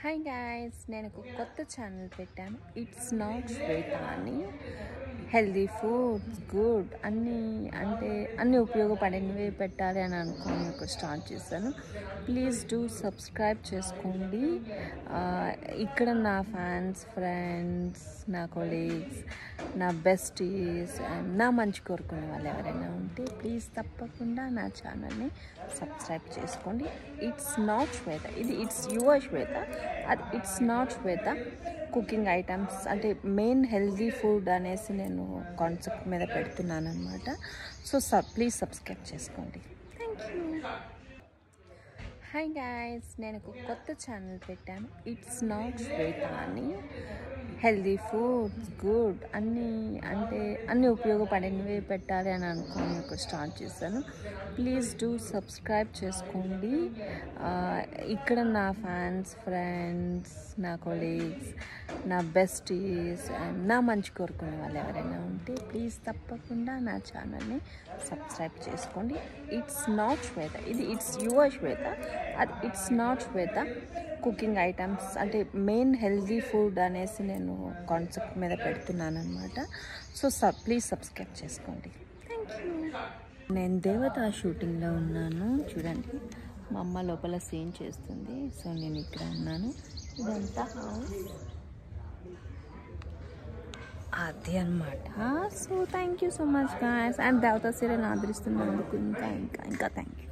hi guys నేను ఒక కొత్త ఛానల్ పెట్టాను ఇట్స్ నాట్ శ్వేత అని హెల్దీ ఫుడ్స్ గుడ్ అన్నీ అంటే అన్నీ ఉపయోగపడేవి పెట్టాలి అని అనుకుని ఒక స్టార్ట్ చేశాను ప్లీజ్ డూ సబ్స్క్రైబ్ చేసుకోండి ఆ, ఇక్కడ నా ఫ్యాన్స్ ఫ్రెండ్స్ నా కొలీగ్స్ నా బెస్టీస్ అండ్ నా మంచి కోరుకునే వాళ్ళు ఎవరైనా ఉంటే ప్లీజ్ తప్పకుండా నా ఛానల్ని సబ్స్క్రైబ్ చేసుకోండి ఇట్స్ నాట్ శ్వేత ఇది ఇట్స్ యువర్ శ్వేత అది it's not Shweta cooking items అంటే మెయిన్ హెల్దీ ఫుడ్ అనేసి నేను కాన్సెప్ట్ మీద పెడుతున్నాను అనమాట సో సబ్ ప్లీజ్ సబ్స్క్రైబ్ చేసుకోండి థ్యాంక్ యూ హాయ్ గాయస్ నేను ఒక కొత్త ఛానల్ పెట్టాను ఇట్స్ నాట్ శ్వేత అని హెల్దీ ఫుడ్స్ గుడ్ అన్నీ అంటే అన్నీ ఉపయోగపడేవి పెట్టాలి అని అనుకుని ఒక స్టార్ట్ చేశాను ప్లీజ్ డూ సబ్స్క్రైబ్ చేసుకోండి ఆ, ఇక్కడ నా ఫ్యాన్స్ ఫ్రెండ్స్ నా కొలీగ్స్ నా బెస్టీస్ అండ్ నా మంచి కోరుకునే వాళ్ళు ఎవరైనా ఉంటే ప్లీజ్ తప్పకుండా నా ఛానల్ని సబ్స్క్రైబ్ చేసుకోండి ఇట్స్ నాట్ శ్వేత ఇది ఇట్స్ యువర్ శ్వేత అది it's not Shweta cooking items అంటే మెయిన్ హెల్దీ ఫుడ్ అనేసి నేను కాన్సెప్ట్ మీద పెడుతున్నాను అనమాట సో సబ్ ప్లీజ్ సబ్స్క్రైబ్ చేసుకోండి థ్యాంక్ యూ నేను దేవత షూటింగ్లో ఉన్నాను చూడండి మా అమ్మ లోపల సీన్ చేస్తుంది సో నేను ఇక్కడ ఉన్నాను ఇదంతా హౌస్ అది అనమాట so thank you so much guys and Devatha serial ఆదరిస్తున్నందుకు ఇంకా ఇంకా ఇంకా థ్యాంక్ యూ